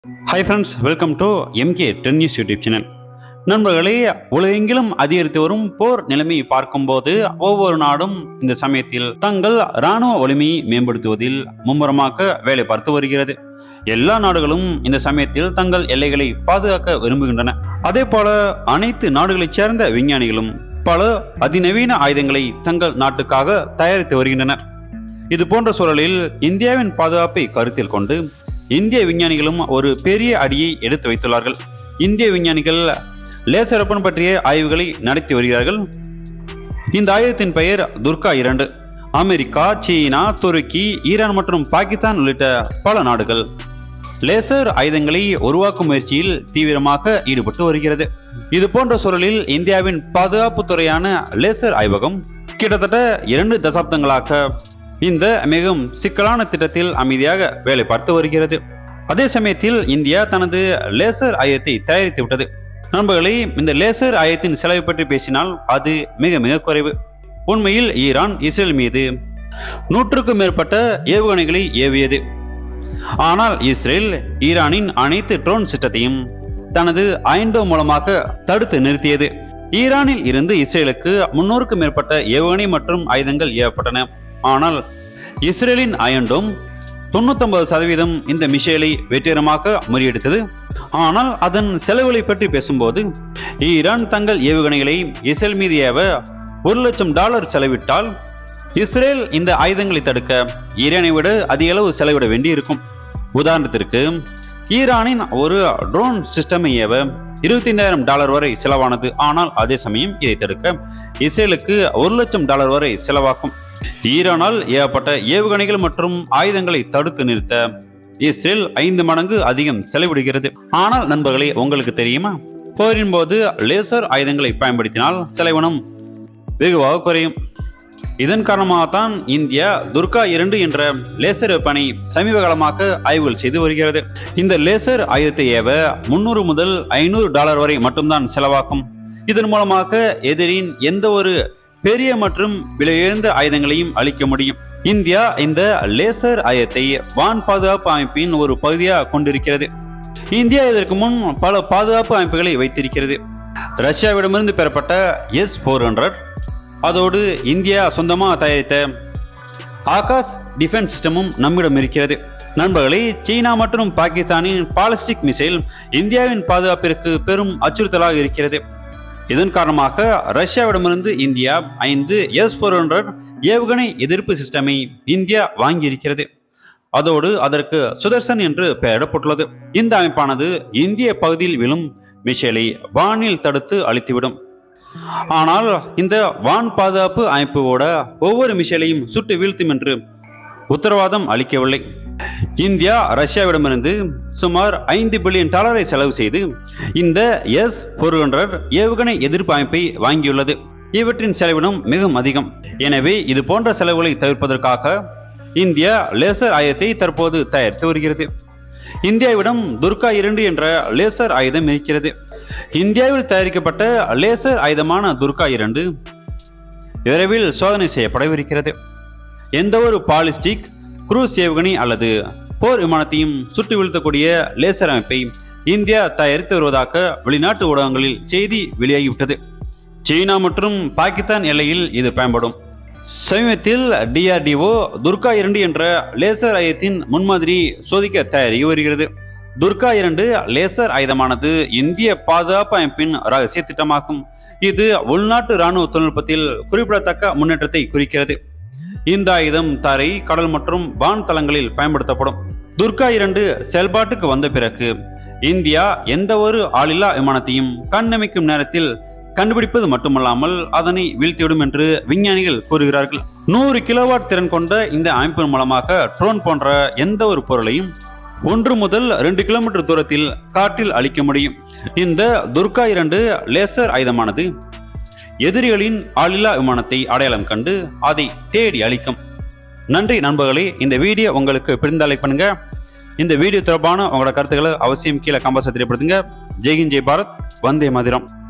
hi friends welcome to MK ten news YouTube channel நண்பர்களே உலகெங்கிலும் அதிகரித்து வரும் போர் நிலைமையை பார்க்கும்போது ஒவ்வொரு நாடும் இந்த சமயத்தில் தங்கள் இராணுவ வலிமையை மேம்படுத்துவதில் மும்முரமாக வேலை பார்த்து வருகிறது எல்லா நாடுகளும் இந்த சமயத்தில் தங்கள் எல்லைகளை பாதுகாக்க விரும்புகின்றன அதே போல அனைத்து நாடுகளைச் சேர்ந்த விஞ்ஞானிகளும் பல அதிநவீன ஆயுதங்களை தங்கள் நாட்டுக்காக தயாரித்து வருகின்றனர் இது போன்ற சூழலில் இந்தியாவின் பாதுகாப்பை கருத்தில் கொண்டு இந்திய விஞ்ஞானிகளும் ஒரு பெரிய அடியை எடுத்து வைத்துள்ளார்கள் இந்திய விஞ்ஞானிகள் லேசர் வெப்பன் பற்றிய ஆய்வுகளை நடத்தி வருகிறார்கள் இந்த ஆயுதத்தின் பெயர் துர்கா இரண்டு அமெரிக்கா சீனா துருக்கி ஈரான் மற்றும் பாகிஸ்தான் உள்ளிட்ட பல நாடுகள் லேசர் ஆயுதங்களை உருவாக்கும் முயற்சியில் தீவிரமாக ஈடுபட்டு வருகிறது இது போன்ற சூழலில் இந்தியாவின் பாதுகாப்பு துறையான லேசர் ஆய்வகம் கிட்டத்தட்ட இரண்டு தசாப்தங்களாக இந்த மிகவும் சிக்கலான திட்டத்தில் அமைதியாக வேலை பார்த்து வருகிறது அதே சமயத்தில் இந்தியா தனது லேசர் ஆயுதத்தை தயாரித்து விட்டது நண்பர்களே இந்த லேசர் ஆயுதத்தின் செலவு பற்றி பேசினால் அது மிக மிக குறைவு உண்மையில் ஈரான் இஸ்ரேல் மீது நூற்றுக்கும் மேற்பட்ட ஏவுகணைகளை ஏவியது ஆனால் இஸ்ரேல் ஈரானின் அனைத்து ட்ரோன் சிஸ்டத்தையும் தனது ஐண்டோ மூலமாக தடுத்து நிறுத்தியது ஈரானில் இருந்து இஸ்ரேலுக்கு முன்னூறுக்கும் மேற்பட்ட ஏவுகணை மற்றும் ஆயுதங்கள் ஏவப்பட்டன ஆனால் இஸ்ரேலின் அயன்டோம் தொண்ணூத்தொன்பது சதவீதம் இந்த மிஷேலை வெற்றிகரமாக முறியடித்தது ஆனால் அதன் செலவுகளை பற்றி பேசும்போது ஈரான் தங்கள் ஏவுகணைகளை இஸ்ரேல் மீது ஏவ ஒரு லட்சம் டாலர் செலவிட்டால் இஸ்ரேல் இந்த ஆயுதங்களை தடுக்க ஈரானை விட அதிக அளவு செலவிட வேண்டியிருக்கும் உதாரணத்திற்கு ஈரானின் ஒரு ட்ரோன் சிஸ்டமை ஏவ இருபத்தைந்தாயிரம் டாலர் வரை செலவானது ஆனால் அதே சமயம் இதை தடுக்க இஸ்ரேலுக்கு ஒரு லட்சம் டாலர் வரை செலவாகும் ஈரானால் ஏவப்பட்ட ஏவுகணைகள் மற்றும் ஆயுதங்களை தடுத்து நிறுத்த இஸ்ரேல் ஐந்து மடங்கு அதிகம் செலவிடுகிறது ஆனால் நண்பர்களே உங்களுக்கு தெரியுமா போரின் போது லேசர் ஆயுதங்களை பயன்படுத்தினால் செலவினம் வெகுவாக குறையும் இதன் காரணமாகத்தான் இந்தியா துர்கா இரண்டு என்ற லேசர் வெப்பனை சமீப காலமாக ஆய்வுகள் செய்து வருகிறது இந்த லேசர் ஆயுதத்தை ஏவ முன்னூறு முதல் ஐநூறு டாலர் வரை மட்டும்தான் செலவாகும் இதன் மூலமாக எதிரின் எந்த ஒரு பெரிய மற்றும் விலையுயர்ந்த ஆயுதங்களையும் அளிக்க முடியும் இந்தியா இந்த லேசர் ஆயுதத்தை வான் பாதுகாப்பு அமைப்பின் ஒரு பகுதியாக கொண்டிருக்கிறது இந்தியா இதற்கு முன் பல பாதுகாப்பு அமைப்புகளை வைத்திருக்கிறது ரஷ்யாவிடமிருந்து பெறப்பட்ட எஸ் ஃபோர் ஹண்ட்ரட் அதோடு இந்தியா சொந்தமாக தயாரித்த ஆகாஷ் டிஃபென்ஸ் சிஸ்டமும் நம்மிடம் இருக்கிறது நண்பர்களே சீனா மற்றும் பாகிஸ்தானின் பாலிஸ்டிக் மிசைல் இந்தியாவின் பாதுகாப்பிற்கு பெரும் அச்சுறுத்தலாக இருக்கிறது இதன் காரணமாக ரஷ்யாவிடமிருந்து இந்தியா ஐந்து எஸ் ஃபோர் ஹண்ட்ரட் ஏவுகணை எதிர்ப்பு சிஸ்டமை இந்தியா வாங்கியிருக்கிறது அதோடு அதற்கு சுதர்சன் என்று பெயரிடப்பட்டுள்ளது இந்த அமைப்பானது இந்திய பகுதியில் விழும் மிஷேலை வானில் தடுத்து அழித்துவிடும் ஆனால் இந்த வான் பாதுகாப்பு அமைப்போட ஒவ்வொரு மிஷேலையும் சுட்டு வீழ்த்தும் என்று உத்தரவாதம் அளிக்கவில்லை இந்தியா ரஷ்யாவிடமிருந்து சுமார் ஐந்து பில்லியன் டாலரை செலவு செய்து இந்த எஸ் ஃபோர் ஹண்ட்ரட் ஏவுகணை எதிர்ப்பு அமைப்பை வாங்கியுள்ளது இவற்றின் செலவினம் மிகவும் அதிகம் எனவே இது போன்ற செலவுகளை தவிர்ப்பதற்காக இந்தியா லேசர் ஆயுதத்தை தற்போது தயாரித்து வருகிறது இந்தியாவிடம் துர்கா இரண்டு என்ற லேசர் ஆயுதம் இருக்கிறது இந்தியாவில் தயாரிக்கப்பட்ட லேசர் ஆயுதமான துர்கா இரண்டு விரைவில் சோதனை செய்யப்படவிருக்கிறது எந்த ஒரு பாலிஸ்டிக் குரூஸ் ஏவுகணை அல்லது போர் விமானத்தையும் சுட்டு வீழ்த்தக்கூடிய லேசர் அமைப்பை இந்தியா தயாரித்து வருவதாக வெளிநாட்டு ஊடகங்களில் செய்தி வெளியாகிவிட்டது சீனா மற்றும் பாகிஸ்தான் எல்லையில் இது பயன்படும் சமீபத்தில் டிஆர்டிஓ துர்கா இரண்டு என்ற லேசர் ஆயுதத்தின் முன்மாதிரி சோதிக்க தயாரித்து வருகிறது துர்கா இரண்டு லேசர் ஆயுதமானது இந்திய பாதுகாப்பு அமைப்பின் ரகசிய திட்டமாகும் இது உள்நாட்டு இராணுவ தொழில்நுட்பத்தில் குறிப்பிடத்தக்க முன்னேற்றத்தை குறிக்கிறது இந்த ஆயுதம் தரை கடல் மற்றும் வான் தளங்களில் பயன்படுத்தப்படும் துர்கா இரண்டு செயல்பாட்டுக்கு வந்த பிறகு இந்தியா எந்த ஒரு ஆளில்லா விமானத்தையும் கண்ணமைக்கும் நேரத்தில் கண்டுபிடிப்பது மட்டுமல்லாமல் அதனை வீழ்த்திவிடும் என்று விஞ்ஞானிகள் கூறுகிறார்கள் நூறு கிலோவாட் திறன் கொண்ட இந்த அமைப்பின் மூலமாக ட்ரோன் போன்ற எந்த ஒரு பொருளையும் ஒன்று முதல் ரெண்டு கிலோமீட்டர் தூரத்தில் காற்றில் அழிக்க முடியும் இந்த துர்கா இரண்டு லேசர் ஆயுதமானது எதிரிகளின் ஆளில்லா விமானத்தை அடையாளம் கண்டு அதை தேடி அழிக்கும் நன்றி நண்பர்களே இந்த வீடியோ உங்களுக்கு பிடிந்தாலை பண்ணுங்க இந்த வீடியோ தொடர்பான உங்களோட கருத்துக்களை அவசியம் கீழே கம்பல்சரி தெரியப்படுத்துங்க ஜெய்ஹிந்த் ஜெய் பாரத் வந்தே மதிரம்